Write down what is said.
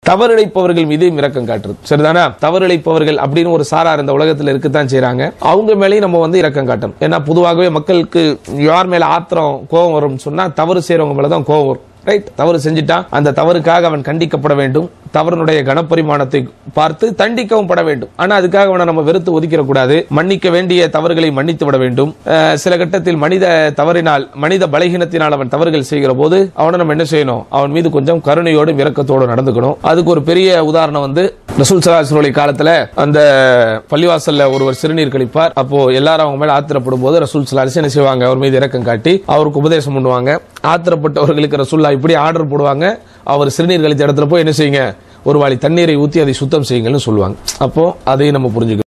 தவறிழைப்பவர்கள் மீது இரக்கம் காட்டுறது சரிதானா தவறிழைப்பவர்கள் அப்படின்னு ஒரு சாரார் இந்த உலகத்துல இருக்கத்தான் செய்றாங்க அவங்க மேலேயும் நம்ம வந்து இரக்கம் காட்டணும் ஏன்னா பொதுவாகவே மக்களுக்கு யார் மேல ஆத்திரம் கோபம் வரும்னு சொன்னா தவறு செய்யறவங்க மேலதான் கோபம் வரும் ரைட் தவறு செஞ்சுட்டான் அந்த தவறுக்காக அவன் கண்டிக்கப்பட வேண்டும் தவறுனுடைய கனப்பரிமாணத்தை பார்த்து தண்டிக்கவும் பட வேண்டும் ஆனா அதுக்காக அவனை நம்ம வெறுத்து ஒதுக்கிற கூடாது மன்னிக்க வேண்டிய தவறுகளை மன்னித்து விட வேண்டும் அஹ், சில கட்டத்தில் மனித தவறினால் மனித பலகீனத்தினால் அவன் தவறுகள் செய்கிற போது அவனை நம்ம என்ன செய்யணும் அவன் மீது கொஞ்சம் கருணையோடும் இரக்கத்தோடும் நடந்துக்கணும் அதுக்கு ஒரு பெரிய உதாரணம் வந்து ரசூல் சலாஹ் காலத்துல அந்த பள்ளிவாசல்ல ஒருவர் சிறுநீர் கழிப்பார் அப்போ எல்லாரும் அவங்க மேல ஆத்திரப்படும் போது ரசூல் சலாஹ் என்ன செய்வாங்க அவர் மீது இரக்கம் காட்டி அவருக்கு உபதேசம் பண்ணுவாங்க ஆத்திரப்பட்டவர்களுக்கு ரசூல்லா இப்படி ஆர்டர் போடுவாங்க அவர் சிறுநீர் கழித்த இடத்துல போய் என்ன செய்யுங்க ஒரு வாளி தண்ணீரை ஊத்தி அதை சுத்தம் செய்யுங்கன்னு சொல்லுவாங்க அப்போ அதையும் நம்ம புரிஞ்சுக்கணும்